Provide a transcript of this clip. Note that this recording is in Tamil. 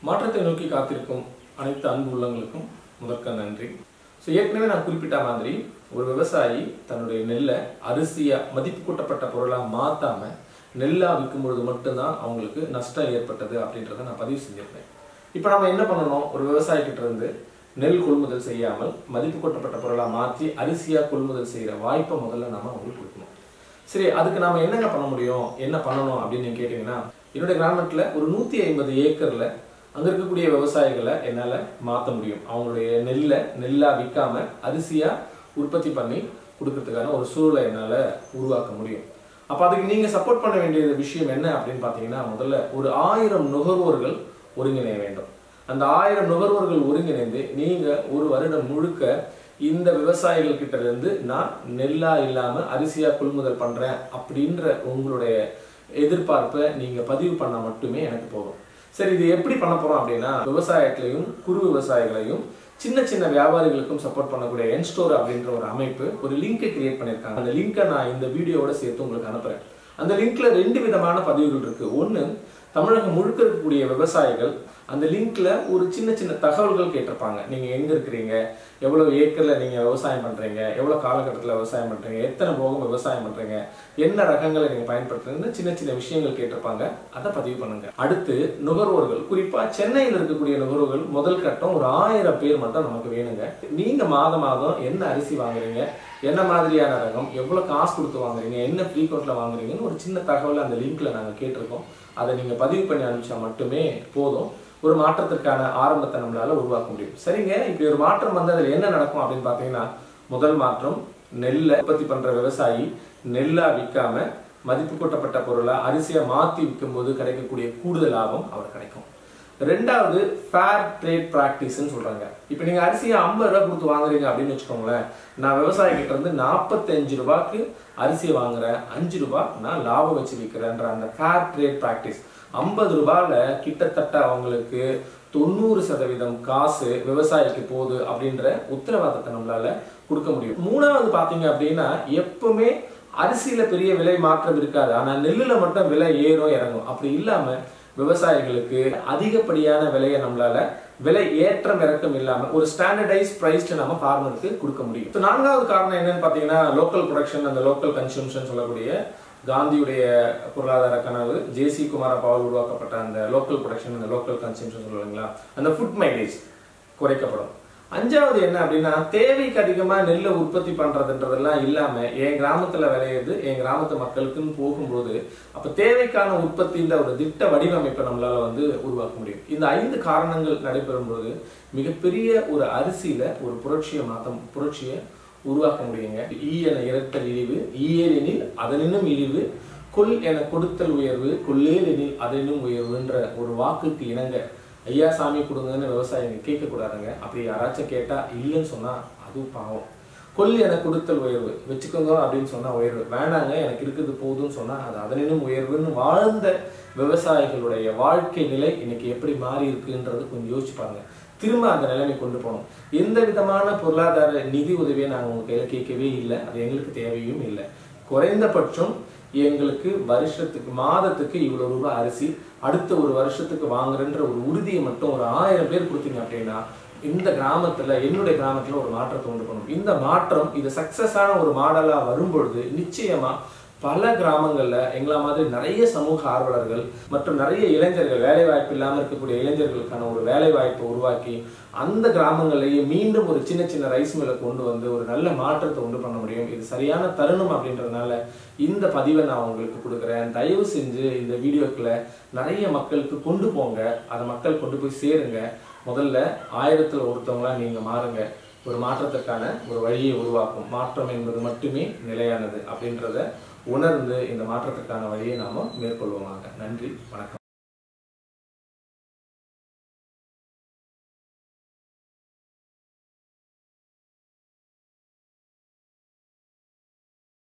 மாற்றத்தை நோக்கி காத்திருக்கும் அனைத்து அன்பு உள்ளங்களுக்கும் முதற்க நன்றி ஸோ ஏற்கனவே நான் குறிப்பிட்ட மாதிரி ஒரு விவசாயி தன்னுடைய நெல்லை அரிசியா மதிப்பு கூட்டப்பட்ட பொருளாக மாத்தாம நெல்லா விற்கும் பொழுது மட்டும்தான் அவங்களுக்கு நஷ்டம் ஏற்பட்டது அப்படின்றத நான் பதிவு செஞ்சிருப்பேன் இப்போ நம்ம என்ன பண்ணணும் ஒரு விவசாயி கிட்ட இருந்து நெல் கொள்முதல் செய்யாமல் மதிப்பு கூட்டப்பட்ட பொருளாக மாற்றி அரிசியா கொள்முதல் செய்யற வாய்ப்பை முதல்ல நாம அவங்களுக்கு கொடுக்கணும் சரி அதுக்கு நாம என்னங்க பண்ண முடியும் என்ன பண்ணணும் அப்படின்னு நீங்க கேட்டீங்கன்னா என்னுடைய கிராமத்துல ஒரு நூத்தி ஐம்பது ஏக்கர்ல அங்க இருக்கக்கூடிய விவசாயிகளை என்னால மாத்த முடியும் அவங்களுடைய நெல்லை நெல்லா விற்காம அரிசியா உற்பத்தி பண்ணி கொடுக்கறதுக்கான ஒரு சூழலை என்னால உருவாக்க முடியும் அப்ப அதுக்கு நீங்க சப்போர்ட் பண்ண வேண்டிய விஷயம் என்ன அப்படின்னு பாத்தீங்கன்னா முதல்ல ஒரு ஆயிரம் நுகர்வோர்கள் ஒருங்கிணைய வேண்டும் அந்த ஆயிரம் நுகர்வோர்கள் ஒருங்கிணைந்து நீங்க ஒரு வருடம் முழுக்க இந்த விவசாயிகள் கிட்ட இருந்து நான் நெல்லா இல்லாம அரிசியா கொள்முதல் பண்றேன் அப்படின்ற உங்களுடைய எதிர்பார்ப்பை நீங்க பதிவு பண்ணா மட்டுமே எனக்கு போதும் சரி இது எப்படி பண்ண போறோம் அப்படின்னா விவசாயத்திலையும் குறு விவசாயிகளையும் சின்ன சின்ன வியாபாரிகளுக்கும் சப்போர்ட் பண்ணக்கூடிய என்ஸ்டோர் அப்படின்ற ஒரு அமைப்பு ஒரு லிங்கை கிரியேட் பண்ணியிருக்காங்க அந்த லிங்கை நான் இந்த வீடியோவோட சேர்த்து உங்களுக்கு அனுப்புறேன் அந்த லிங்க்ல ரெண்டு விதமான பதிவுகள் இருக்கு ஒன்று தமிழகம் முழுக்க இருக்கக்கூடிய விவசாயிகள் அந்த லிங்க்ல ஒரு சின்ன சின்ன தகவல்கள் கேட்டிருப்பாங்க நீங்க எங்க இருக்கிறீங்க எவ்வளவு ஏக்கர்ல நீங்க விவசாயம் பண்றீங்க எவ்வளவு காலகட்டத்தில் விவசாயம் பண்றீங்க எத்தனை போகம் விவசாயம் பண்றீங்க என்ன ரகங்களை நீங்க பயன்படுத்துறீங்கன்னு சின்ன சின்ன விஷயங்கள் கேட்டிருப்பாங்க அதை பதிவு பண்ணுங்க அடுத்து நுகர்வோர்கள் குறிப்பா சென்னையில் இருக்கக்கூடிய நுகர்வோர்கள் முதல் கட்டம் ஒரு ஆயிரம் பேர் மட்டும் நமக்கு வேணுங்க நீங்க மாதம் மாதம் என்ன அரிசி வாங்குறீங்க என்ன மாதிரியான ரகம் எவ்வளவு காசு கொடுத்து வாங்குறீங்க என்ன ஃப்ரீக்வெண்ட்ல வாங்குறீங்கன்னு ஒரு சின்ன தகவலை அந்த லிங்க்ல நாங்க கேட்டிருக்கோம் அதை நீங்க பதிவு பண்ணி அனுப்பிச்சா மட்டுமே போதும் ஒரு மாற்றத்திற்கான ஆரம்பத்தை நம்மளால உருவாக்க முடியும் சரிங்க இப்படி ஒரு மாற்றம் வந்து அதுல என்ன நடக்கும் அப்படின்னு பாத்தீங்கன்னா முதல் மாற்றம் நெல்லை உற்பத்தி பண்ற விவசாயி நெல்லா விற்காம மதிப்பு கூட்டப்பட்ட பொருளை அரிசியை மாத்தி விற்கும் போது கிடைக்கக்கூடிய கூடுதல் லாபம் அவர் கிடைக்கும் ரெண்டாவது ஃபேர் ட்ரேட் ப்ராக்டிஸ்ன்னு சொல்றாங்க இப்போ நீங்க அரிசியை ஐம்பது ரூபா கொடுத்து வாங்குறீங்க அப்படின்னு வச்சுக்கோங்களேன் நான் விவசாயி கிட்ட இருந்து நாற்பத்தஞ்சு ரூபாய்க்கு அரிசியை வாங்குறேன் அஞ்சு ரூபாய் நான் லாபம் வச்சு விற்கிறேன்ற அந்த ஃபேர் ட்ரேட் ப்ராக்டிஸ் ஐம்பது ரூபாயில கிட்டத்தட்ட அவங்களுக்கு தொண்ணூறு சதவீதம் காசு விவசாயிக்கு போகுது அப்படின்ற உத்தரவாதத்தை நம்மளால கொடுக்க முடியும் மூணாவது பாத்தீங்க அப்படின்னா எப்பவுமே அரிசியில பெரிய விலை மாற்றம் இருக்காது ஆனா நெல்லுல மட்டும் விலை ஏறும் இறங்கும் அப்படி இல்லாம விவசாயிகளுக்கு அதிகப்படியான விலையை நம்மளால விலை ஏற்றம் இறக்கம் இல்லாம ஒரு ஸ்டாண்டர்டைஸ் பிரைஸ் நம்ம ஃபார்மருக்கு கொடுக்க முடியும் So, நான்காவது காரணம் என்னன்னு பாத்தீங்கன்னா லோக்கல் ப்ரொடக்ஷன் அந்த லோக்கல் கன்சூம்ஷன் சொல்லக்கூடிய காந்தியுடைய பொருளாதார கனவு ஜேசி குமாரப்பாவால் உருவாக்கப்பட்ட அந்த லோக்கல் ப்ரொடக்ஷன் அந்த லோக்கல் கன்சூம்ஷன் சொல்லுவாங்களா அந்த ஃபுட் மைலேஜ் குறைக்கப்படும் அஞ்சாவது என்ன அப்படின்னா தேவைக்கு அதிகமா நெல்லை உற்பத்தி பண்றதுன்றதெல்லாம் இல்லாம என் கிராமத்துல விளையுது என் கிராமத்து மக்களுக்குன்னு போகும்போது அப்ப தேவைக்கான உற்பத்தின்ற ஒரு திட்ட வடிவமைப்பை நம்மளால வந்து உருவாக்க முடியும் இந்த ஐந்து காரணங்கள் நடைபெறும் போது மிகப்பெரிய ஒரு அரிசியில ஒரு புரட்சியை மாத்தம் புரட்சியை உருவாக்க முடியுங்க ஈ என இறத்தல் இழிவு ஈயெனில் அதனினும் இழிவு கொல் என கொடுத்தல் உயர்வு கொல்லேல் எனில் அதனினும் உயர்வுன்ற ஒரு வாக்குக்கு இணங்க ஐயா சாமி கொடுங்கன்னு விவசாயிங்க கேட்கக்கூடாதுங்க அப்படி யாராச்சும் கேட்டா இல்லைன்னு சொன்னா அதுவும் பாவம் கொல் என கொடுத்தல் உயர்வு வச்சுக்கோங்க அப்படின்னு சொன்னா உயர்வு வேணாங்க எனக்கு இருக்குது போதும்னு சொன்னா அது அதனினும் உயர்வுன்னு வாழ்ந்த விவசாயிகளுடைய வாழ்க்கை நிலை இன்னைக்கு எப்படி மாறி இருக்குன்றது கொஞ்சம் யோசிச்சு பாருங்க திரும்ப அந்த நிலைமை கொண்டு போகணும் எந்த விதமான பொருளாதார நிதி உதவியை நாங்கள் உங்க கையில கேட்கவே இல்லை அது எங்களுக்கு தேவையும் இல்லை குறைந்தபட்சம் எங்களுக்கு வருஷத்துக்கு மாதத்துக்கு இவ்வளவு ரூபாய் அரிசி அடுத்த ஒரு வருஷத்துக்கு வாங்குறன்ற ஒரு உறுதியை மட்டும் ஒரு ஆயிரம் பேர் கொடுத்தீங்க அப்படின்னா இந்த கிராமத்துல என்னுடைய கிராமத்துல ஒரு மாற்றத்தை உண்டு பண்ணும் இந்த மாற்றம் இது சக்சஸான ஒரு மாடலா வரும்பொழுது நிச்சயமா பல கிராமங்கள்ல எங்களா மாதிரி நிறைய சமூக ஆர்வலர்கள் மற்றும் நிறைய இளைஞர்கள் வேலை வாய்ப்பு இல்லாம இருக்கக்கூடிய இளைஞர்களுக்கான ஒரு வேலை வாய்ப்பை உருவாக்கி அந்த கிராமங்களையே மீண்டும் ஒரு சின்ன சின்ன ரைஸ் மில்லை கொண்டு வந்து ஒரு நல்ல மாற்றத்தை உண்டு பண்ண முடியும் இது சரியான தருணம் அப்படின்றதுனால இந்த பதிவை நான் உங்களுக்கு கொடுக்குறேன் தயவு செஞ்சு இந்த வீடியோக்களை நிறைய மக்களுக்கு கொண்டு போங்க அதை மக்கள் கொண்டு போய் சேருங்க முதல்ல ஆயிரத்துல ஒருத்தவங்களா நீங்க மாறுங்க ஒரு மாற்றத்துக்கான ஒரு வழியை உருவாக்கும் மாற்றம் என்பது மட்டுமே நிலையானது அப்படின்றத உணர்ந்து இந்த மாற்றத்துக்கான வழியை நாம மேற்கொள்வோமாக நன்றி வணக்கம்